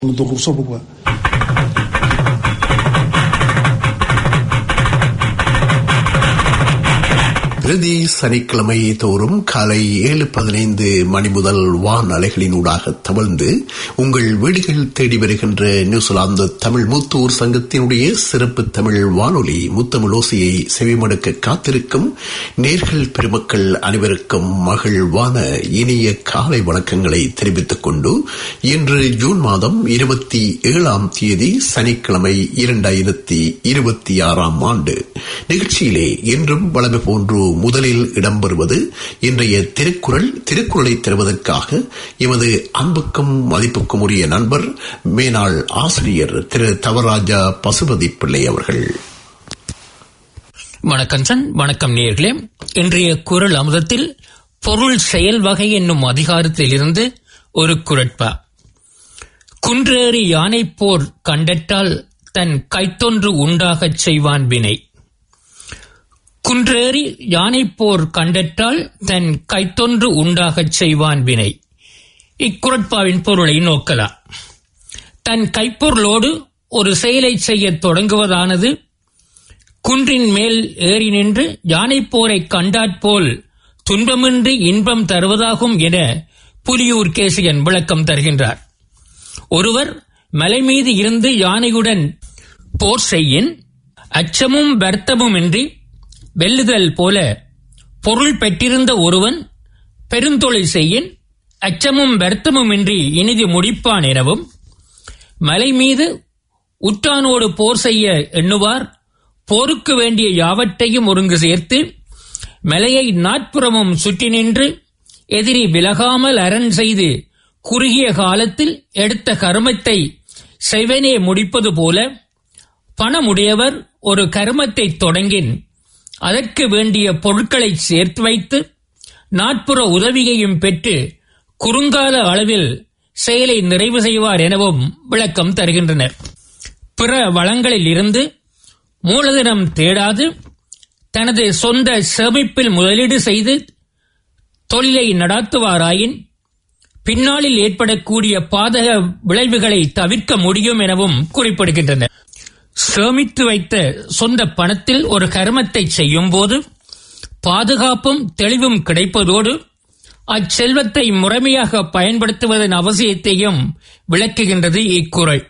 Donc on sent pourquoi. பிரதி சனிக்கிழமை தோறும் காலை ஏழு பதினைந்து மணி முதல் வான் அலைகளினூடாக தவழ்ந்து உங்கள் வீடுகள் தேடி வருகின்ற நியூசிலாந்து தமிழ் மூத்தூர் சங்கத்தினுடைய சிறப்பு தமிழ் வானொலி முத்தமிழ் ஓசையை செவிமடுக்க காத்திருக்கும் நேர்கள் பெருமக்கள் அனைவருக்கும் மகிழ்வான இனிய காலை வணக்கங்களை தெரிவித்துக் கொண்டு இன்று ஜூன் மாதம் இருபத்தி ஏழாம் தேதி சனிக்கிழமை இரண்டாயிரத்தி இருபத்தி ஆறாம் ஆண்டு நிகழ்ச்சியிலே இன்றும் வளமை போன்று முதலில் இடம்பெறுவது இன்றைய திருக்குறள் திருக்குறளை தருவதற்காக எமது அன்புக்கும் மதிப்புக்கும் உரிய நண்பர் மேனாள் ஆசிரியர் திரு தவராஜா பசுபதி பிள்ளை அவர்கள் வணக்கம் சன் வணக்கம் நேர்களே இன்றைய குரல் அமுதத்தில் பொருள் செயல் வகை என்னும் அதிகாரத்தில் இருந்து ஒரு குரட்பா குன்றேறி யானை போர் கண்டட்டால் தன் கைத்தொன்று உண்டாகச் செய்வான் வினை குன்றேறி யானை போர் கண்டட்டால் தன் கைத்தொன்று உண்டாகச் செய்வான் வினை இக்குரட்பாவின் பொருளை நோக்கலாம் தன் கைப்பொருளோடு ஒரு செயலை செய்யத் தொடங்குவதானது குன்றின் மேல் ஏறி நின்று யானை போரை கண்டாற்போல் துன்பமின்றி இன்பம் தருவதாகும் என புலியூர் கேசியன் விளக்கம் தருகின்றார் ஒருவர் மலை மீது இருந்து யானையுடன் போர் செய்யின் அச்சமும் வருத்தமுமின்றி வெல்லுதல் போல பொருள் பெற்றிருந்த ஒருவன் பெருந்தொழில் செய்யின் அச்சமும் வருத்தமுமின்றி இனிது முடிப்பான் எனவும் மலை மீது உற்றானோடு போர் செய்ய எண்ணுவார் போருக்கு வேண்டிய யாவற்றையும் ஒருங்கு சேர்த்து மலையை நாட்புறமும் சுற்றி நின்று எதிரி விலகாமல் அரண் செய்து குறுகிய காலத்தில் எடுத்த கருமத்தை செய்வனே முடிப்பது போல பணமுடையவர் ஒரு கருமத்தை தொடங்கின் அதற்கு வேண்டிய பொருட்களை சேர்த்து வைத்து நாட்புற உதவியையும் பெற்று குறுங்கால அளவில் செயலை நிறைவு செய்வார் எனவும் விளக்கம் தருகின்றனர் பிற வளங்களில் இருந்து மூலதனம் தேடாது தனது சொந்த சேமிப்பில் முதலீடு செய்து தொழிலை நடாத்துவாராயின் பின்னாளில் ஏற்படக்கூடிய பாதக விளைவுகளை தவிர்க்க முடியும் எனவும் குறிப்பிடுகின்றனர் சேமித்து வைத்த சொந்த பணத்தில் ஒரு கர்மத்தை செய்யும் போது பாதுகாப்பும் தெளிவும் கிடைப்பதோடு அச்செல்வத்தை முறைமையாக பயன்படுத்துவதன் அவசியத்தையும் விளக்குகின்றது இக்குறள்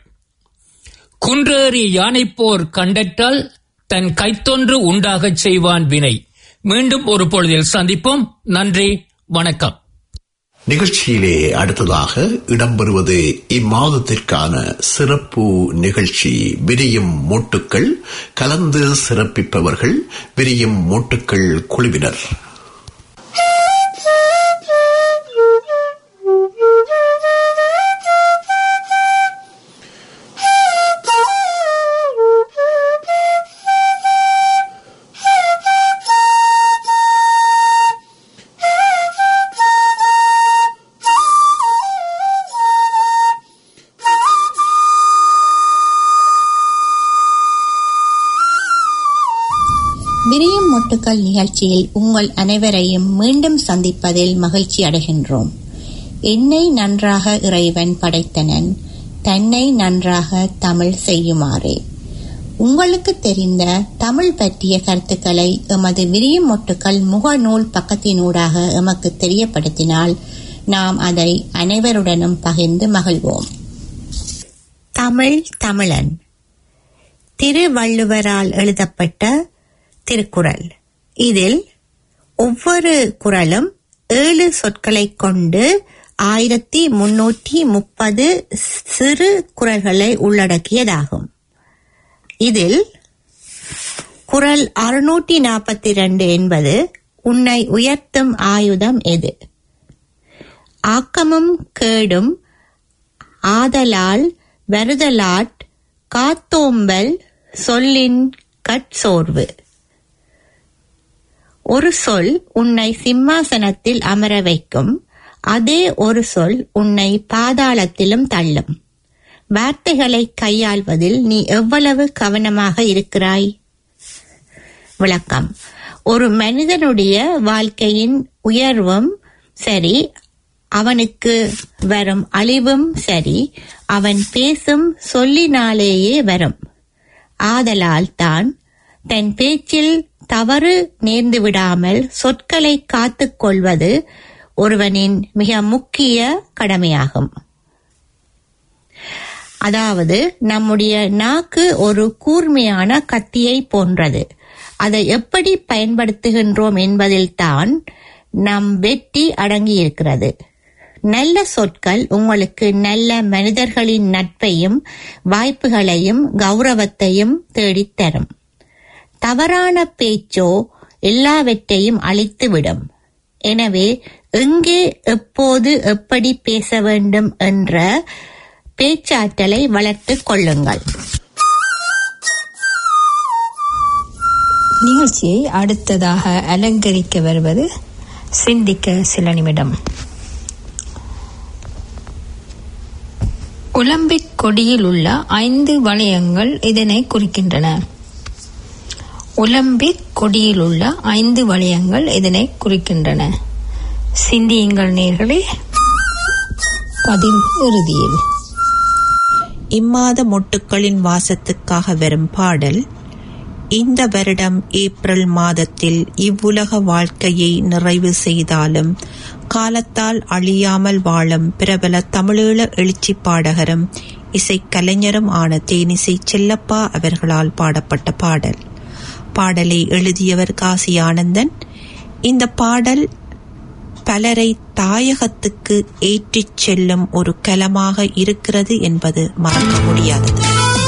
குன்றேறி யானைப்போர் கண்டட்டால் தன் கைத்தொன்று உண்டாகச் செய்வான் வினை மீண்டும் ஒரு பொழுதில் சந்திப்போம் நன்றி வணக்கம் நிகழ்ச்சியிலே அடுத்ததாக இடம்பெறுவது இம்மாதத்திற்கான சிறப்பு நிகழ்ச்சி விரியும் மோட்டுக்கள் கலந்து சிறப்பிப்பவர்கள் விரியும் மோட்டுக்கள் குழுவினர் விரியும் மொட்டுக்கள் நிகழ்ச்சியில் உங்கள் அனைவரையும் மீண்டும் சந்திப்பதில் மகிழ்ச்சி அடைகின்றோம் என்னை நன்றாக இறைவன் படைத்தனன் தன்னை நன்றாக தமிழ் செய்யுமாறே உங்களுக்கு தெரிந்த தமிழ் பற்றிய கருத்துக்களை எமது விரியும் மொட்டுக்கள் முகநூல் பக்கத்தினூடாக எமக்கு தெரியப்படுத்தினால் நாம் அதை அனைவருடனும் பகிர்ந்து மகிழ்வோம் தமிழ் தமிழன் திருவள்ளுவரால் எழுதப்பட்ட திருக்குறள் இதில் ஒவ்வொரு குறளும் ஏழு சொற்களை கொண்டு ஆயிரத்தி முன்னூற்றி முப்பது சிறு குறள்களை உள்ளடக்கியதாகும் இதில் குறள் அறுநூற்றி நாற்பத்தி இரண்டு என்பது உன்னை உயர்த்தும் ஆயுதம் எது ஆக்கமும் கேடும் ஆதலால் வருதலாட் காத்தோம்பல் சொல்லின் கட்சோர்வு ஒரு சொல் உன்னை சிம்மாசனத்தில் அமர வைக்கும் அதே ஒரு சொல் உன்னை பாதாளத்திலும் தள்ளும் வார்த்தைகளை கையாள்வதில் நீ எவ்வளவு கவனமாக இருக்கிறாய் விளக்கம் ஒரு மனிதனுடைய வாழ்க்கையின் உயர்வும் சரி அவனுக்கு வரும் அழிவும் சரி அவன் பேசும் சொல்லினாலேயே வரும் ஆதலால் தான் தன் பேச்சில் தவறு நேர்ந்து விடாமல் சொற்களை காத்துக் கொள்வது ஒருவனின் மிக முக்கிய கடமையாகும் அதாவது நம்முடைய நாக்கு ஒரு கூர்மையான கத்தியை போன்றது அதை எப்படி பயன்படுத்துகின்றோம் என்பதில்தான் நம் வெற்றி அடங்கியிருக்கிறது நல்ல சொற்கள் உங்களுக்கு நல்ல மனிதர்களின் நட்பையும் வாய்ப்புகளையும் கௌரவத்தையும் தேடித் தரும் தவறான பேச்சோ எல்லாவற்றையும் அழித்துவிடும் எனவே எங்கே எப்போது எப்படி பேச வேண்டும் என்ற பேச்சாற்றலை வளர்த்துக் கொள்ளுங்கள் நிகழ்ச்சியை அடுத்ததாக அலங்கரிக்க வருவது சிந்திக்க சில நிமிடம் ஒலிம்பிக் கொடியில் உள்ள ஐந்து வளையங்கள் இதனை குறிக்கின்றன ஒலிம்பிக் கொடியில் உள்ள ஐந்து வளையங்கள் இதனை குறிக்கின்றன சிந்தியுங்கள் நேர்களே பதில் இறுதியில் இம்மாத மொட்டுக்களின் வாசத்துக்காக வரும் பாடல் இந்த வருடம் ஏப்ரல் மாதத்தில் இவ்வுலக வாழ்க்கையை நிறைவு செய்தாலும் காலத்தால் அழியாமல் வாழும் பிரபல தமிழீழ எழுச்சி பாடகரும் இசைக்கலைஞரும் ஆன தேனிசை செல்லப்பா அவர்களால் பாடப்பட்ட பாடல் பாடலை எழுதியவர் காசி ஆனந்தன் இந்த பாடல் பலரை தாயகத்துக்கு ஏற்றிச் செல்லும் ஒரு கலமாக இருக்கிறது என்பது மறக்க முடியாதது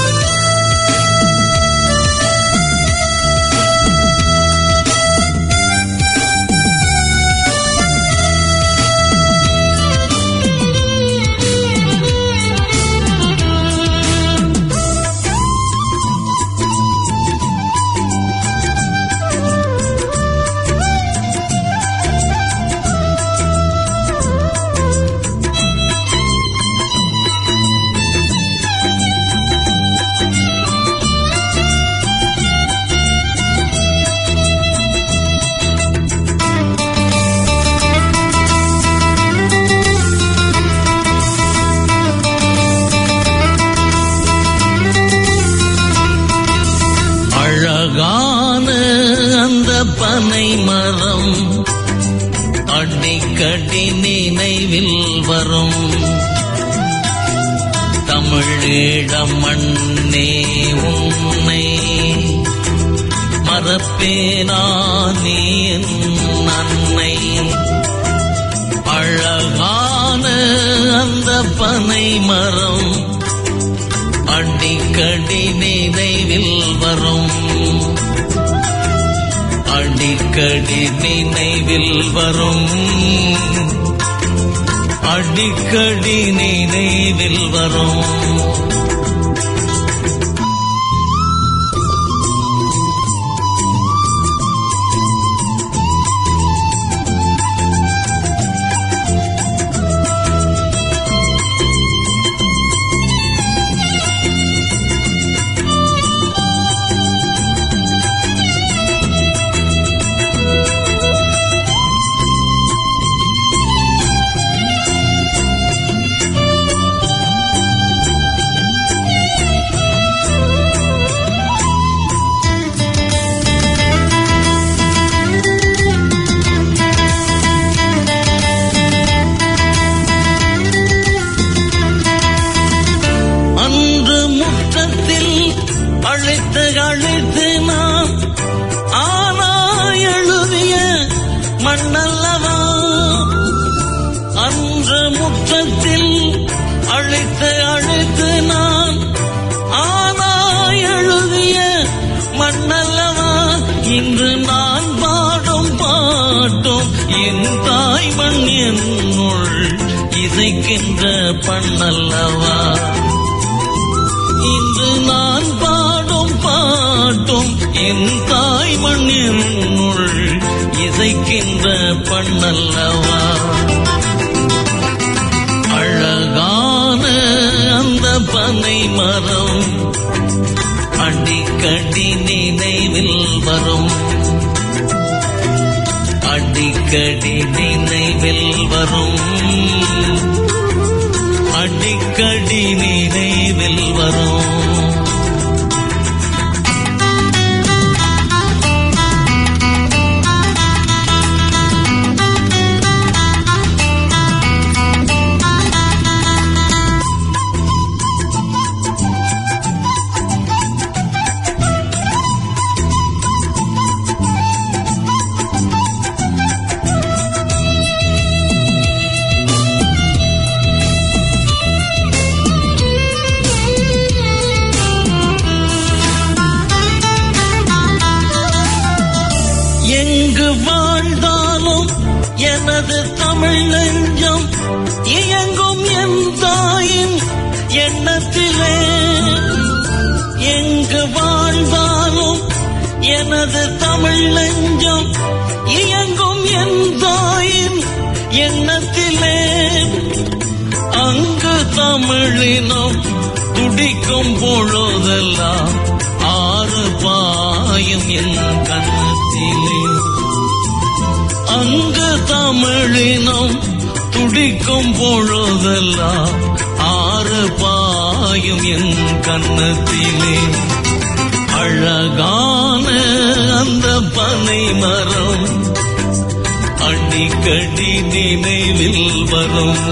அழகான அந்த பனை மரம் அடிக்கடி நினைவில் வரும் தமிழீழம் மண்ணே உன்னை மறப்பேனா நீ என் அன்னை அழகான அந்த பனை மரம் அடிக்கடி நினைவில் வரும் அடிக்கடி நினைவில் வரும் அடிக்கடி நினைவில் வரும் அன்று முற்றத்தில் அழைத்து அழைத்து நாம் ஆனா எழுதிய மண்ணல்லவா அன்று முற்றத்தில் அழைத்து அழைத்து நான் ஆனா எழுதிய மண்ணல்லவா இன்று நான் பாடும் பாட்டும் என் தாய் மண் என்னுள் இசைக்கின்ற பண்ணல்லவா இன்று நான் பாடும் பாட்டும் என் தாய் மண்ணினுள் இசைக்கின்ற பண்ணல்லவா அழகான அந்த பனை மரம் அடிக்கடி நினைவில் வரும் அடிக்கடி நினைவில் வரும் அடிக்கடி நினைவில் வரும் எங்கு வாழ்ந்தாலும் எனது தமிழ் நெஞ்சம் இயங்கும் என் தாயின் எண்ணத்திலே எங்கு வாழ்ந்தாலும் எனது தமிழ் நெஞ்சம் இயங்கும் என் தாயின் எண்ணத்திலே அங்கு தமிழினம் துடிக்கும் பொழுதெல்லாம் ஆறு பாயும் என் கண்ணத்திலே அங்கு தமிழினம் துடிக்கும் பொழுதெல்லாம் ஆறு பாயும் என் கண்ணத்திலே அழகான அந்த பனை மரம் அடிக்கடி நினைவில் வரும்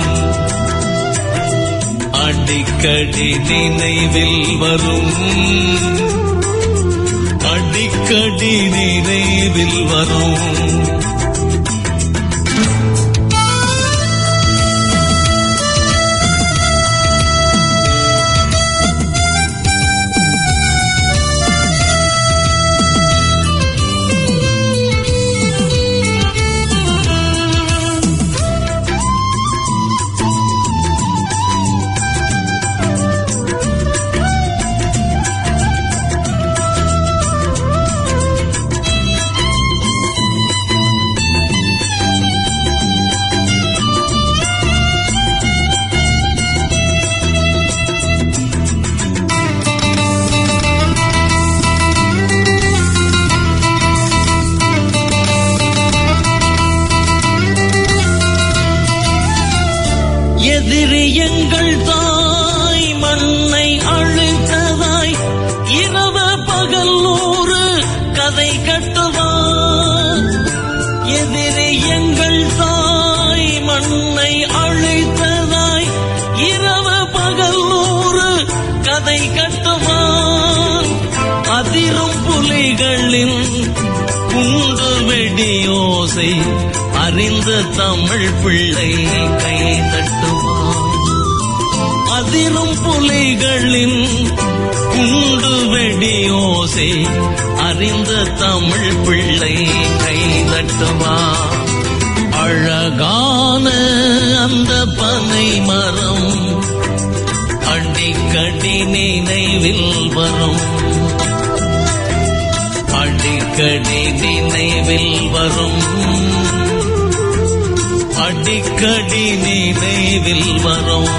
அடிக்கடி நினைவில் வரும் அடிக்கடி நினைவில் வரும் எதிரி எங்கள் தாய் மண்ணை அழித்ததாய் இரவ பகல் நூறு கதை கட்டுவார் எதிரி எங்கள் தாய் மண்ணை அழித்ததாய் இரவ பகல் நூறு கதை கட்டுவான் அதிரும் புலிகளின் குண்டு வெடியோசை அறிந்த தமிழ் பிள்ளை கை தட்டுவான் அதிரும் புலிகளின் குண்டு வெடியோசை அறிந்த தமிழ் பிள்ளை கை தட்டுவான் அழகான அந்த பனை மரம் அடிக்கடி நினைவில் வரும் அடிக்கடி நினைவில் வரும் அடிக்கடி நினைவில் வரும்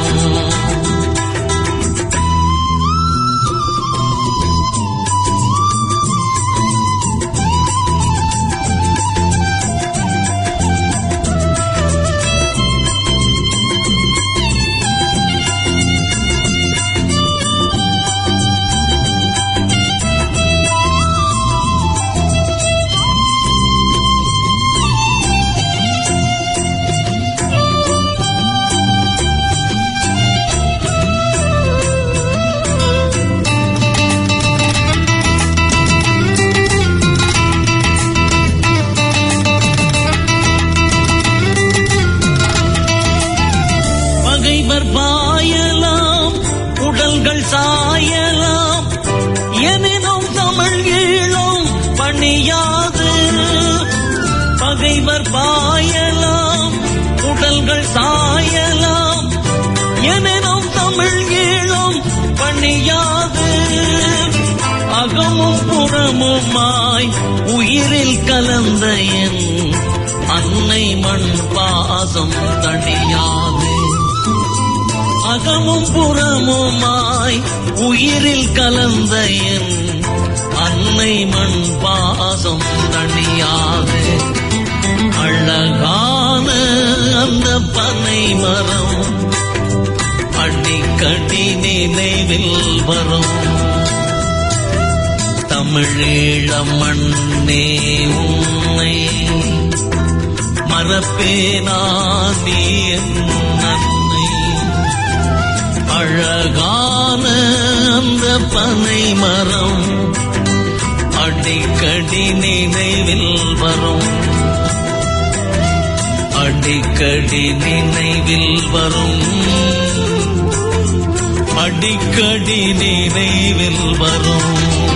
பகைவர் பாயலாம் உடல்கள் சாயலாம் எனினும் தமிழ் ஈழம் பணியாது பகைவர் பாயலாம் உடல்கள் சாயலாம் எனினும் தமிழ் ஈழம் பணியாது அகமும் புறமுமாய் உயிரில் கலந்த என் அன்னை மண் பாசம் தணியாது அகமும் புறமுமாய் உயிரில் கலந்த என் அன்னை மண் பாசம் தணியாது அழகான அந்த பனை மரம் அடிக்கடி நினைவில் வரும் தமிழீழ மண்ணே உன்னை மறப்பேனா நீ என் அன்னை அழகான அந்த பனை மரம் அடிக்கடி நினைவில் வரும் அடிக்கடி நினைவில் வரும் அடிக்கடி நினைவில் வரும்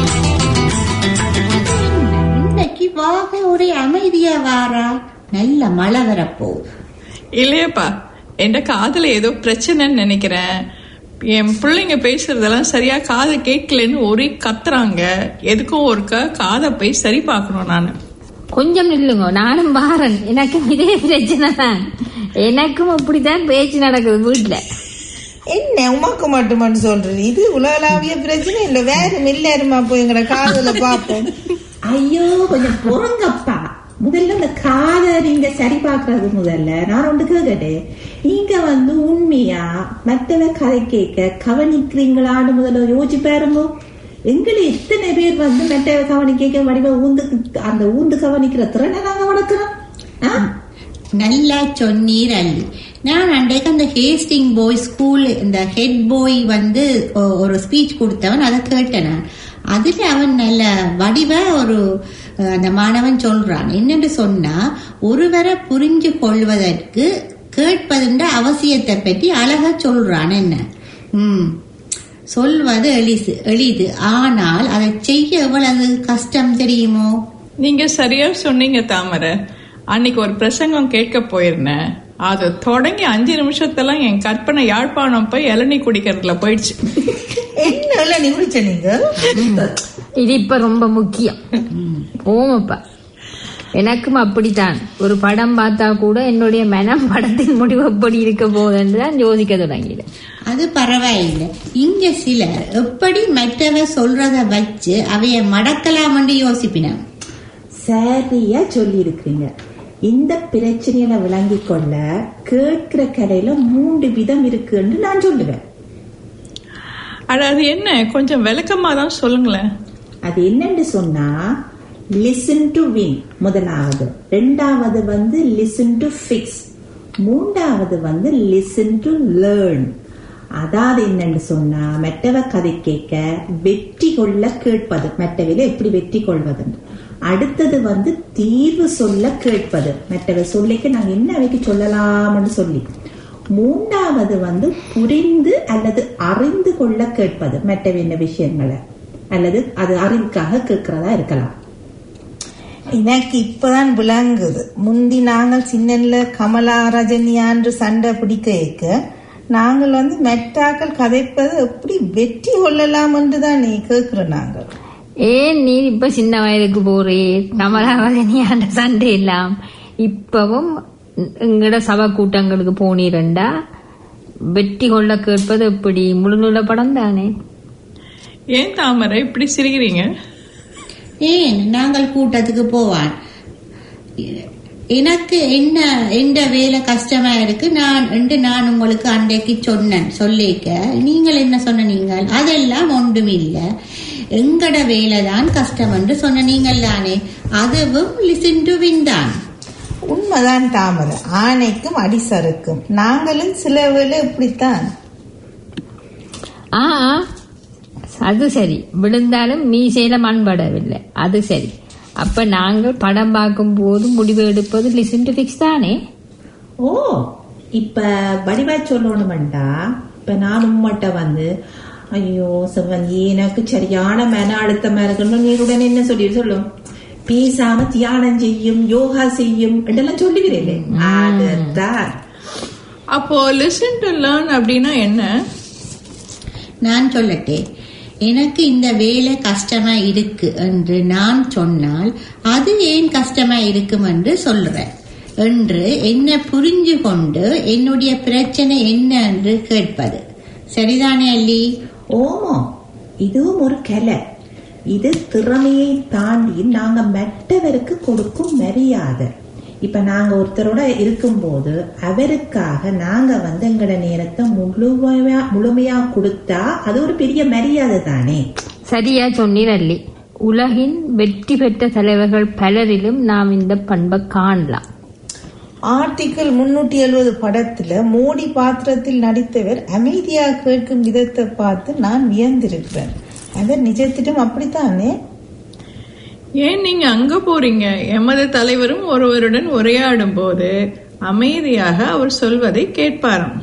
இன்னைக்கு வாக ஒரே அமைதியா வாரா நல்ல மழை வரப்போகுது இல்லையப்பா என் காதுல ஏதோ பிரச்சனைன்னு நினைக்கிறேன் என் பிள்ளைங்க பேசுறதெல்லாம் சரியா காது கேட்கலன்னு ஒரே கத்துறாங்க எதுக்கும் ஒருக்க காதை போய் சரி பார்க்கணும் நான் கொஞ்சம் நில்லுங்க நானும் வாரன் எனக்கும் இதே பிரச்சனை தான் எனக்கும் அப்படித்தான் பேச்சு நடக்குது வீட்டுல என்ன உமக்கு மட்டும் சொல்றது இது உலகளாவிய பிரச்சனை இல்ல வேற மில்லாருமா போய் எங்கட காதுல பாப்போம் ஐயோ கொஞ்சம் பொறுங்கப்பா முதல்ல இந்த காதை நீங்க சரி பார்க்கறது முதல்ல நான் ஒன்று கேட்கட்டேன் நீங்க வந்து உண்மையா மற்றவ கதை கேட்க கவனிக்கிறீங்களான்னு முதல்ல யோசிச்சு பாருங்க எங்களை எத்தனை பேர் வந்து மற்றவ கவனி கேட்க வடிவ ஊந்து அந்த ஊந்து கவனிக்கிற திறனை நாங்க வளர்க்கிறோம் ஆ? நல்லா சொன்னீர் அள்ளி நான் அன்றைக்கு அந்த ஹேஸ்டிங் பாய் ஸ்கூல் இந்த ஹெட் பாய் வந்து ஒ- ஒரு ஸ்பீச் கொடுத்தவன் அதை கேட்டேன் நான் அதுல அவன் நல்ல வடிவ ஒரு அஹ், அந்த மாணவன் சொல்றான் என்னன்னு சொன்னா ஒருவரை புரிஞ்சு கொள்வதற்கு கேட்பதுன்ற அவசியத்தை பற்றி அழகா சொல்றான் என்ன ம் சொல்வது எளிது எளிது ஆனால் அதை செய்ய எவ்வளவு கஷ்டம் தெரியுமோ நீங்க சரியா சொன்னீங்க தாமரை அன்னைக்கு ஒரு பிரசங்கம் கேட்க போயிருந்தேன் அது தொடங்கி அஞ்சு நிமிஷத்தெல்லாம் என் கற்பனை யாழ்ப்பாணம் போய் இளநீ குடிக்கிறதுல போயிடுச்சு என்ன நீ முடிச்ச நீங்க இது இப்ப ரொம்ப முக்கியம் போமப்பா எனக்கும் அப்படித்தான் ஒரு படம் பார்த்தா கூட என்னுடைய மனம் படத்தின் முடிவு எப்படி இருக்க போகுதுன்னு தான் யோசிக்க தொடங்கிட்டேன் அது பரவாயில்லை இங்க சிலர் எப்படி மற்றவ சொல்றத வச்சு அவைய மடக்கலாம்னு யோசிப்பினான் சரியா சொல்லி இருக்கிறீங்க இந்த பிரச்சனையில விளங்கி கொள்ள கேட்கிற கலையில மூன்று விதம் இருக்குன்னு நான் சொல்லுவேன் அட அது என்ன கொஞ்சம் விளக்கமா தான் சொல்லுங்களேன் அது என்னன்னு சொன்னா லிசன் டு வின் முதலாவது ரெண்டாவது வந்து லிசன் டு ஃபிக்ஸ் மூன்றாவது வந்து லிசன் டு லேர்ன் அதாவது என்னன்னு சொன்னா மெட்டவ கதை கேட்க வெற்றி கொள்ள கேட்பது மெட்டவில எப்படி வெற்றி கொள்வது அடுத்தது வந்து தீர்வு சொல்ல கேட்பது மெட்டவ சொல்லிக்க நாங்க என்ன அவைக்கு சொல்லலாம்னு சொல்லி மூன்றாவது வந்து புரிந்து அல்லது அறிந்து கொள்ள கேட்பது மெட்டவின விஷயங்களை அல்லது அது அறிவுக்காக கேட்கிறதா இருக்கலாம் எனக்கு இப்பதான் விளங்குது முந்தி நாங்கள் சின்னல்ல கமலா ரஜினியான்று சண்டை பிடிக்க வைக்க நாங்கள் வந்து மெட்டாக்கள் கதைப்பது எப்படி வெற்றி கொள்ளலாம் என்று தான் நீ கேட்கிறோம் நாங்கள் ஏன் நீ இப்ப சின்ன வயதுக்கு போறே கமலாவதனியாண்ட சண்டை எல்லாம் இப்பவும் எங்கட சபை கூட்டங்களுக்கு போனீரண்டா வெற்றி கொள்ள கேட்பது எப்படி முழுநூல படம் தானே ஏன் தாமரை இப்படி சிரிக்கிறீங்க ஏன் நாங்கள் கூட்டத்துக்கு போவான் எனக்கு என்ன எந்த வேலை கஷ்டமா இருக்கு நான் என்று நான் உங்களுக்கு அன்றைக்கு சொன்னேன் சொல்லிக்க நீங்கள் என்ன சொன்னீங்க அதெல்லாம் ஒன்றுமில்லை எங்கட வேலை தான் கஷ்டம் என்று சொன்ன நீங்கள் தானே அதுவும் லிசன் டு வின் தான் உண்மைதான் தாமரை ஆணைக்கும் அடிசறுக்கும் நாங்களும் சில வேளை இப்படித்தான் ஆ ஆ, அது சரி விழுந்தாலும் மீசையில மண்படவில்லை அது சரி அப்ப நாங்கள் படம் பார்க்கும் போது முடிவு எடுப்பது லிசன் டு ஃபிக்ஸ் தானே ஓ இப்ப வடிவா சொல்லணுமெண்டா இப்ப நான் உம்மட்ட வந்து ஐயோ சிவந்தி எனக்கு சரியான மன அழுத்தமா இருக்கணும் நீ உடனே என்ன சொல்லி சொல்லும் பேசாம தியானம் செய்யும் யோகா செய்யும் இதெல்லாம் சொல்லுகிறீர்களே அதுதான் அப்போ லிசன் டு லேர்ன் அப்படின்னா என்ன நான் சொல்லட்டே எனக்கு இந்த வேலை கஷ்டமா இருக்கு என்று நான் சொன்னால் அது ஏன் கஷ்டமா இருக்கும் என்று சொல்றேன் என்று என்ன புரிஞ்சு கொண்டு என்னுடைய பிரச்சனை என்ன என்று கேட்பது சரிதானே அல்லி ஓமோ இதுவும் ஒரு கலை இது திறமையை தாண்டி நாங்க மற்றவருக்கு கொடுக்கும் மரியாதை இப்ப நாங்க ஒருத்தரோட இருக்கும்போது அவருக்காக நாங்க வந்து எங்களோட நேரத்தை முழுமையா முழுமையா கொடுத்தா அது ஒரு பெரிய மரியாதை தானே சரியா சொன்னீர் அல்லி உலகின் வெற்றி பெற்ற தலைவர்கள் பலரிலும் நாம் இந்த பண்பை காணலாம் ஆர்டிகிள் முன்னூற்றி எழுபது படத்துல மோடி பாத்திரத்தில் நடித்தவர் அமைதியா கேட்கும் விதத்தை பார்த்து நான் வியந்திருக்கிறேன் அவர் நிஜத்திலும் அப்படித்தானே ஏன் நீங்க அங்க போறீங்க எமது தலைவரும் ஒருவருடன் உரையாடும் போது அமைதியாக அவர் சொல்வதை கேட்பாராம்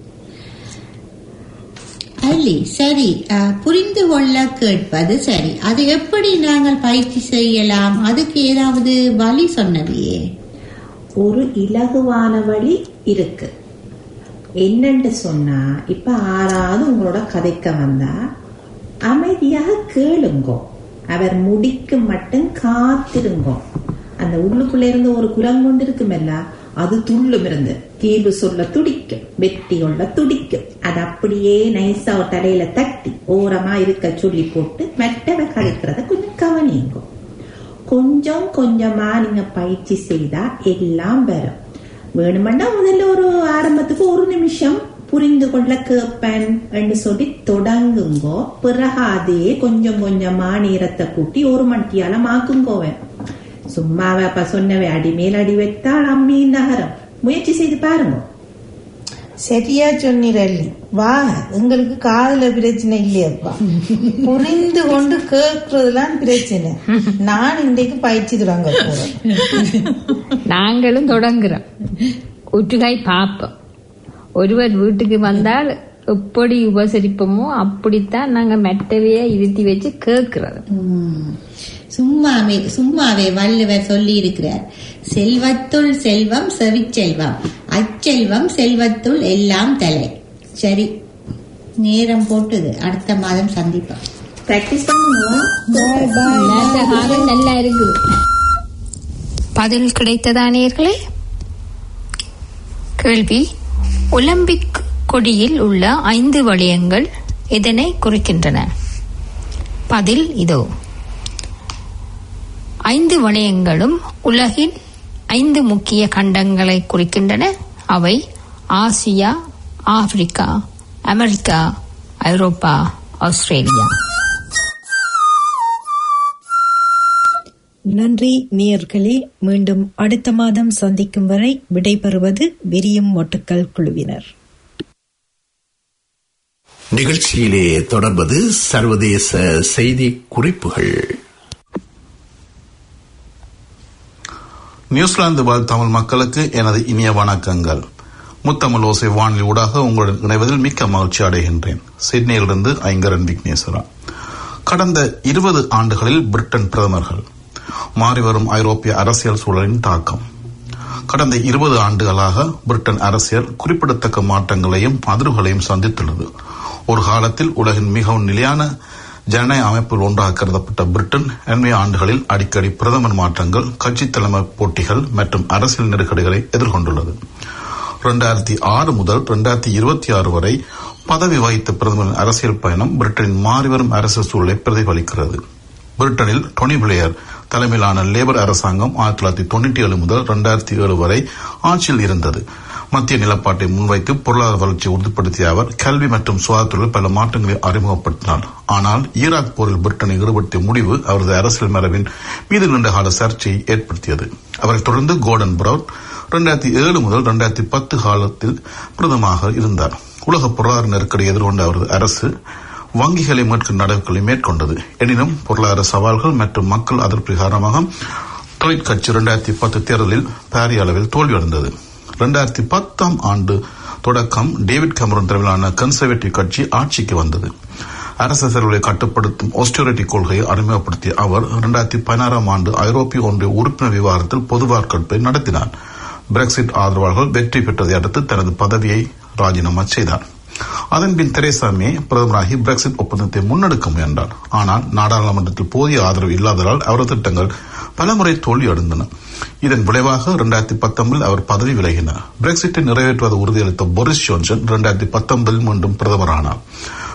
அல்லி சரி அஹ், புரிந்து கொள்ள கேட்பது சரி அது எப்படி நாங்கள் பயிற்சி செய்யலாம் அதுக்கு ஏதாவது வழி சொன்னதையே ஒரு இலகுவான வழி இருக்கு என்னன்னு சொன்னா இப்ப ஆறாவது உங்களோட கதைக்க வந்தா அமைதியாக கேளுங்கோ அவர் முடிக்கும் மட்டும் காத்திருங்கோ அந்த உள்ளுக்குள்ள இருந்து ஒரு குரங்கொண்டு இருக்குமல்ல அது துள்ளும் இருந்து தீர்வு சொல்ல துடிக்கும் வெற்றி கொள்ள துடிக்கும் அது அப்படியே நைஸா ஒரு தலையில தட்டி ஓரமா இருக்க சொல்லி போட்டு மெட்டவை கழிக்கிறத கொஞ்சம் கவனிங்கோ கொஞ்சம் கொஞ்சமா நீங்க பயிற்சி செய்தா எல்லாம் வரும் வேணுமெண்டா முதல்ல ஒரு ஆரம்பத்துக்கு ஒரு நிமிஷம் புரிந்து கொள்ள கேப்பன் என்று சொல்லி தொடங்குங்கோ பிறகு அதே கொஞ்சம் கொஞ்சமா நேரத்தை கூட்டி ஒரு மணித்தியால மாக்குங்கோவன் சும்மாவே அப்ப சொன்னவை அடி மேல் அடி வைத்தால் அம்மி நகரம் முயற்சி செய்து பாருங்க சரியா சொன்னீரல்லி வா எங்களுக்கு காதுல பிரச்சனை இல்லையப்பா புரிந்து கொண்டு கேட்கறதுலாம் பிரச்சனை நான் இன்றைக்கு பயிற்சி தொடங்க போறேன் நாங்களும் தொடங்குறோம் ஒற்றுகாய் பார்ப்போம் ஒருவர் வீட்டுக்கு வந்தால் எப்படி உபசரிப்போமோ அப்படித்தான் நாங்க மெட்டவைய இருத்தி வச்சு கேட்கறது ம். சும்மாவே சும்மாவே வள்ளுவர் சொல்லி இருக்கிறார் செல்வத்துள் செல்வம் செவிச்செல்வம் அச்செல்வம் செல்வத்துள் எல்லாம் தலை சரி நேரம் போட்டுது அடுத்த மாதம் சந்திப்போம் பிராக்டிஸ் பண்ணுங்க நேற்று காலம் நல்லா இருக்குது பதில் கிடைத்ததா நேர்களே கேள்வி ஒலிம்பிக் கொடியில் உள்ள ஐந்து வளையங்கள் எதனை குறிக்கின்றன பதில் இதோ ஐந்து வளையங்களும் உலகின் ஐந்து முக்கிய கண்டங்களை குறிக்கின்றன அவை ஆசியா ஆப்பிரிக்கா அமெரிக்கா ஐரோப்பா ஆஸ்திரேலியா நன்றி நேயர்களே மீண்டும் அடுத்த மாதம் சந்திக்கும் வரை விடைபெறுவது விரியும் மொட்டுக்கள் குழுவினர் நிகழ்ச்சியிலே தொடர்வது சர்வதேச செய்தி குறிப்புகள் நியூசிலாந்து வாழ் தமிழ் மக்களுக்கு எனது இனிய வணக்கங்கள் முத்தமிழ் ஓசை வானொலி ஊடாக உங்களுடன் இணைவதில் மிக்க மகிழ்ச்சி அடைகின்றேன் சிட்னியிலிருந்து ஐங்கரன் விக்னேஸ்வரா கடந்த இருபது ஆண்டுகளில் பிரிட்டன் பிரதமர்கள் மாறிவரும் ஐரோப்பிய அரசியல் சூழலின் தாக்கம் கடந்த இருபது ஆண்டுகளாக பிரிட்டன் அரசியல் குறிப்பிடத்தக்க மாற்றங்களையும் அதிர்வுகளையும் சந்தித்துள்ளது ஒரு காலத்தில் உலகின் மிகவும் நிலையான ஜனநாயக அமைப்பில் ஒன்றாக கருதப்பட்ட பிரிட்டன் அண்மைய ஆண்டுகளில் அடிக்கடி பிரதமர் மாற்றங்கள் கட்சி தலைமை போட்டிகள் மற்றும் அரசியல் நெருக்கடிகளை எதிர்கொண்டுள்ளது இரண்டாயிரத்தி ஆறு முதல் இரண்டாயிரத்தி இருபத்தி ஆறு வரை பதவி வகித்த பிரதமரின் அரசியல் பயணம் பிரிட்டனின் மாறிவரும் அரசியல் சூழலை பிரதிபலிக்கிறது பிரிட்டனில் டொனி பிளேயர் தலைமையிலான லேபர் அரசாங்கம் ஆயிரத்தி தொள்ளாயிரத்தி தொண்ணூற்றி ஏழு முதல் இரண்டாயிரத்தி ஏழு வரை ஆட்சியில் இருந்தது மத்திய நிலப்பாட்டை முன்வைத்து பொருளாதார வளர்ச்சியை உறுதிப்படுத்திய அவர் கல்வி மற்றும் சுகாதாரத்துறையில் பல மாற்றங்களை அறிமுகப்படுத்தினார் ஆனால் ஈராக் போரில் பிரிட்டனை ஈடுபடுத்திய முடிவு அவரது அரசியல் மரபின் மீது நீண்டகால சர்ச்சையை ஏற்படுத்தியது அவரைத் தொடர்ந்து கோர்டன் பிரவுன் இரண்டாயிரத்தி ஏழு முதல் இரண்டாயிரத்தி பத்து காலத்தில் பிரதமராக இருந்தார் உலக பொருளாதார நெருக்கடி எதிர்கொண்ட அவரது அரசு வங்கிகளை மீட்கும் நடவடிக்கைகளை மேற்கொண்டது எனினும் பொருளாதார சவால்கள் மற்றும் மக்கள் அதிருப்தி காரணமாக தொழிற்கட்சி இரண்டாயிரத்தி பத்து தேர்தலில் பாரிய அளவில் தோல்வியடைந்தது இரண்டாயிரத்தி பத்தாம் ஆண்டு தொடக்கம் டேவிட் கமரன் தலைமையிலான கன்சர்வேட்டிவ் கட்சி ஆட்சிக்கு வந்தது அரசு செலவுகளை கட்டுப்படுத்தும் ஆஸ்டிரிட்டி கொள்கையை அறிமுகப்படுத்திய அவர் இரண்டாயிரத்தி பதினாறாம் ஆண்டு ஐரோப்பிய ஒன்றிய உறுப்பினர் விவகாரத்தில் பொது வாக்கெடுப்பை நடத்தினார் பிரெக்சிட் ஆதரவாளர்கள் வெற்றி பெற்றதை அடுத்து தனது பதவியை ராஜினாமா செய்தார் அதன்பின் தெரேசா மே பிரதமராகி பிரெக்சிட் ஒப்பந்தத்தை முன்னெடுக்க முயன்றார் ஆனால் நாடாளுமன்றத்தில் போதிய ஆதரவு இல்லாததால் அவரது திட்டங்கள் பலமுறை தோல்வியடைந்தன இதன் விளைவாக இரண்டாயிரத்தி பத்தொன்பதில் அவர் பதவி விலகினார் பிரெக்சிட்டை நிறைவேற்றுவதை உறுதியளித்த போரிஸ் ஜான்சன் இரண்டாயிரத்தி பத்தொன்பதில் மீண்டும் பிரதமரானார்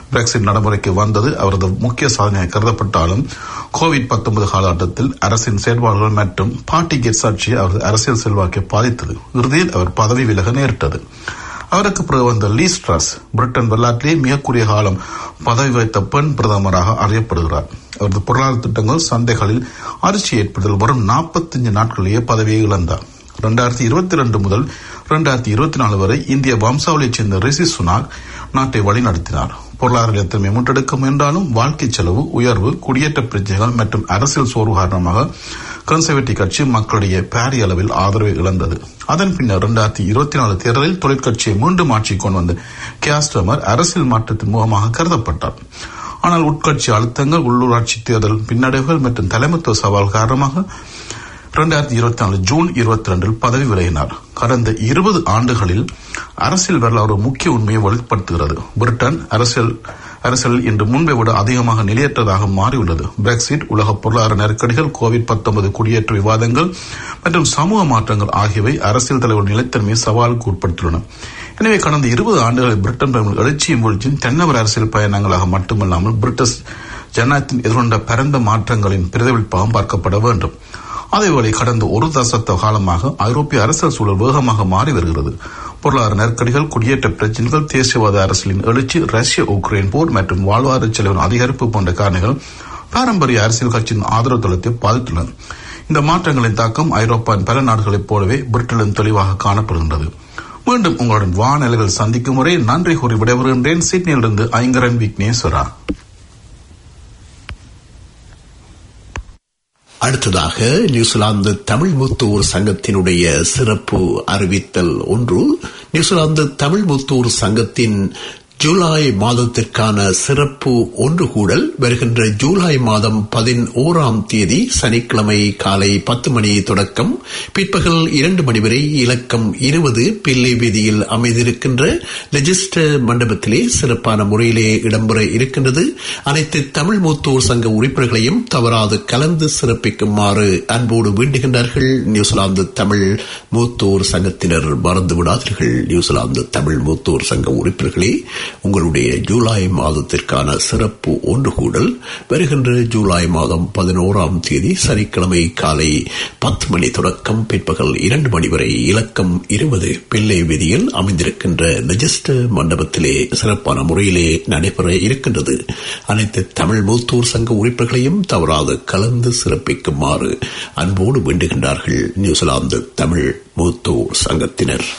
பிரெக்சிட் நடைமுறைக்கு வந்தது அவரது முக்கிய சாதனையாக கருதப்பட்டாலும் கோவிட் 19 காலகட்டத்தில் அரசின் செயல்பாடுகள் மற்றும் பார்ட்டி கெட் சாட்சி அவரது அரசியல் செல்வாக்கை பாதித்தது இறுதியில் அவர் பதவி விலக நேரிட்டது அவருக்கு பிறகு வந்த லீ ஸ்ட்ராஸ் பிரிட்டன் வரலாற்றிலே மிகக்குரிய காலம் பதவி வைத்த பெண் பிரதமராக அறியப்படுகிறார் அவரது பொருளாதார திட்டங்கள் சந்தைகளில் அதிர்ச்சி ஏற்படுதல் வரும் 45 நாட்களிலேயே பதவியை இழந்தார் இரண்டாயிரத்தி இருபத்தி ரெண்டு முதல் இரண்டாயிரத்தி இருபத்தி நாலு வரை இந்திய வம்சாவளியைச் சேர்ந்த ரிஷி சுனாக் நாட்டை வழிநடத்தினார் பொருளாதார நிலைத்தன்மை முன்னெடுக்க முயன்றாலும் வாழ்க்கை செலவு உயர்வு குடியேற்ற பிரச்சனைகள் மற்றும் அரசியல் சோர்வு காரணமாக கன்சர்வேட்டிவ் கட்சி மக்களிடையே பாரிய அளவில் ஆதரவை இழந்தது அதன் பின்னர் இரண்டாயிரத்தி இருபத்தி நாலு தேர்தலில் தொழிற்கட்சியை மீண்டும் ஆட்சிக்கு கொண்டு வந்த கேஸ்டமர் அரசியல் மாற்றத்தின் மூலமாக கருதப்பட்டார் ஆனால் உட்கட்சி அழுத்தங்கள் உள்ளூராட்சி தேர்தல் பின்னடைவுகள் மற்றும் தலைமைத்துவ சவால் காரணமாக இரண்டாயிரத்தி இருபத்தி நாலு ஜூன் இருபத்தி ரெண்டில் பதவி விலகினார் கடந்த இருபது ஆண்டுகளில் அரசியல் வரலாறு ஒரு முக்கிய உண்மையை வெளிப்படுத்துகிறது பிரிட்டன் அரசியல் அரசியல் இன்று முன்பை விட அதிகமாக நிலையற்றதாக மாறியுள்ளது பிரெக்சிட் உலக பொருளாதார நெருக்கடிகள் கோவிட் 19 குடியேற்ற விவாதங்கள் மற்றும் சமூக மாற்றங்கள் ஆகியவை அரசியல் தலைவர் நிலைத்தன்மையை சவாலுக்கு உட்படுத்தியுள்ளன எனவே கடந்த இருபது ஆண்டுகளில் பிரிட்டன் பெரும் எழுச்சியும் வீழ்ச்சியும் தென்னவர் அரசியல் பயணங்களாக மட்டுமல்லாமல் பிரிட்டிஷ் ஜனநாயகத்தின் எதிர்கொண்ட பரந்த மாற்றங்களின் பிரதிபலிப்பாகவும் பார்க்கப்பட வேண்டும் அதேவேளை கடந்த ஒரு தசத்த காலமாக ஐரோப்பிய அரசியல் சூழல் வேகமாக மாறி வருகிறது பொருளாதார நெருக்கடிகள் குடியேற்ற பிரச்சினைகள் தேசியவாத அரசியலின் எழுச்சி ரஷ்ய உக்ரைன் போர் மற்றும் வாழ்வாதார செலவின் அதிகரிப்பு போன்ற காரணிகள் பாரம்பரிய அரசியல் கட்சியின் ஆதரவு தளத்தை பாதித்துள்ளன இந்த மாற்றங்களின் தாக்கம் ஐரோப்பாவின் பல நாடுகளைப் போலவே பிரிட்டனிலும் தெளிவாக காணப்படுகின்றது மீண்டும் உங்களுடன் வானலைகள் சந்திக்கும் முறை நன்றி கூறி விடைபெறுகின்றேன் சிட்னியிலிருந்து ஐங்கரன் விக்னேஸ்வரா அடுத்ததாக நியூசிலாந்து தமிழ் முத்தூர் சங்கத்தினுடைய சிறப்பு அறிவித்தல் ஒன்று நியூசிலாந்து தமிழ் முத்தூர் சங்கத்தின் ஜூலை மாதத்திற்கான சிறப்பு ஒன்று கூடல் வருகின்ற ஜூலை மாதம் பதினோராம் தேதி சனிக்கிழமை காலை பத்து மணி தொடக்கம் பிற்பகல் இரண்டு மணி வரை இலக்கம் இருபது பிள்ளை வீதியில் அமைந்திருக்கின்ற ரெஜிஸ்டர் மண்டபத்திலே சிறப்பான முறையிலே இடம்பெற இருக்கின்றது அனைத்து தமிழ் மூத்தோர் சங்க உறுப்பினர்களையும் தவறாது கலந்து சிறப்பிக்குமாறு அன்போடு வேண்டுகின்றார்கள் நியூசிலாந்து தமிழ் மூத்தோர் சங்கத்தினர் மறந்து விடாதீர்கள் நியூசிலாந்து தமிழ் மூத்தோர் சங்க உறுப்பினர்களே உங்களுடைய ஜூலை மாதத்திற்கான சிறப்பு ஒன்று கூடல் வருகின்ற ஜூலை மாதம் பதினோராம் தேதி சனிக்கிழமை காலை பத்து மணி தொடக்கம் பிற்பகல் இரண்டு மணி வரை இலக்கம் இருபது பிள்ளை வீதியில் அமைந்திருக்கின்ற ரெஜிஸ்டர் மண்டபத்திலே சிறப்பான முறையிலே நடைபெற இருக்கின்றது அனைத்து தமிழ் மூத்தூர் சங்க உறுப்பினர்களையும் தவறாது கலந்து சிறப்பிக்குமாறு அன்போடு வேண்டுகின்றார்கள் நியூசிலாந்து தமிழ் மூத்தூர் சங்கத்தினர்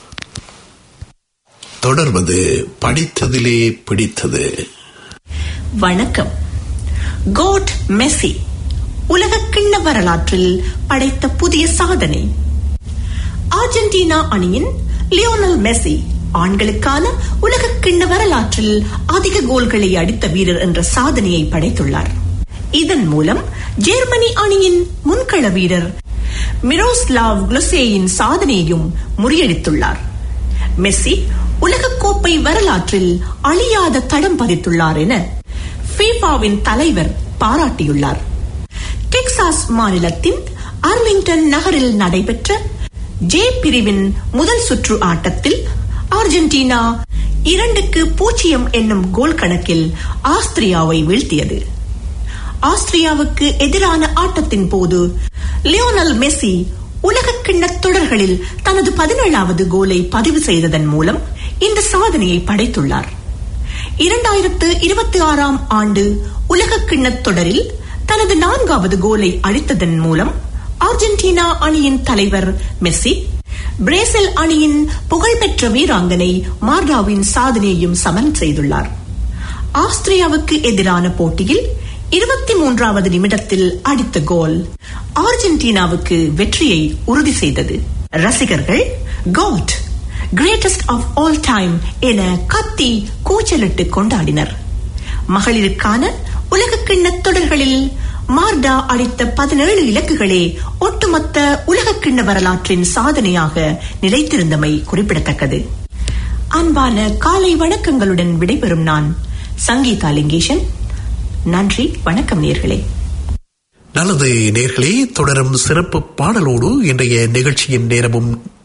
தொடர்வது படித்ததிலே பிடித்தது வணக்கம் கோட் மெஸ்ஸி உலகக்கிண்ண வரலாற்றில் படைத்த புதிய சாதனை அர்ஜென்டினா அணியின் லியோனல் மெஸ்ஸி ஆண்களுக்கான உலகக்கிண்ண வரலாற்றில் அதிக கோல்களை அடித்த வீரர் என்ற சாதனையை படைத்துள்ளார் இதன் மூலம் ஜெர்மனி அணியின் முன்கள வீரர் மிரோஸ்லாவ் குலசேயின் சாதனையையும் முறியடித்துள்ளார் மெஸ்ஸி உலகக்கோப்பை வரலாற்றில் அழியாத தடம் பதித்துள்ளார் என ஃபீஃபாவின் தலைவர் பாராட்டியுள்ளார் டெக்சாஸ் மாநிலத்தின் அர்லிங்டன் நகரில் நடைபெற்ற ஜே பிரிவின் முதல் சுற்று ஆட்டத்தில் அர்ஜென்டினா இரண்டுக்கு பூஜ்ஜியம் என்னும் கோல் கணக்கில் ஆஸ்திரியாவை வீழ்த்தியது ஆஸ்திரியாவுக்கு எதிரான ஆட்டத்தின் போது லியோனல் மெஸ்ஸி உலக கிண்ணத் தொடர்களில் தனது பதினேழாவது கோலை பதிவு செய்ததன் மூலம் இந்த சாதனையை படைத்துள்ளார் இரண்டாயிரத்து இருபத்தி ஆறாம் ஆண்டு உலக கிண்ணத் தொடரில் தனது நான்காவது கோலை அடித்ததன் மூலம் அர்ஜென்டினா அணியின் தலைவர் மெஸ்ஸி பிரேசில் அணியின் புகழ்பெற்ற வீராங்கனை மார்டாவின் சாதனையையும் சமன் செய்துள்ளார் ஆஸ்திரியாவுக்கு எதிரான போட்டியில் இருபத்தி மூன்றாவது நிமிடத்தில் அடித்த கோல் அர்ஜென்டினாவுக்கு வெற்றியை உறுதி செய்தது ரசிகர்கள் GOAT greatest of all time என கத்தி கூச்சலிட்டு கொண்டாடினர் மகளிருக்கான உலக கிண்ணத் தொடர்களில் மார்டா அடித்த பதினேழு இலக்குகளே ஒட்டுமொத்த உலக கிண்ண வரலாற்றின் சாதனையாக நிலைத்திருந்தமை குறிப்பிடத்தக்கது அன்பான காலை வணக்கங்களுடன் விடைபெறும் நான் சங்கீதா லிங்கேஷன் நன்றி வணக்கம் நேர்களே நல்லது நேர்களே தொடரும் சிறப்பு பாடலோடு இன்றைய நிகழ்ச்சியின் நேரமும்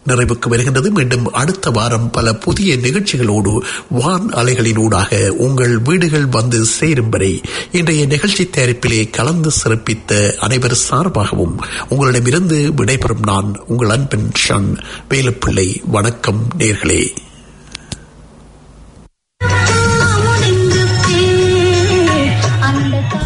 நிறைவுக்கு வருகின்றது மீண்டும் அடுத்த வாரம் பல புதிய நிகழ்ச்சிகளோடு வான் அலைகளினூடாக உங்கள் வீடுகள் வந்து சேரும் வரை இன்றைய நிகழ்ச்சி தயாரிப்பிலே கலந்து சிறப்பித்த அனைவர் சார்பாகவும் உங்களிடமிருந்து விடைபெறும் நான் உங்கள் அன்பின் ஷன் வேலுப்பிள்ளை வணக்கம் நேர்களே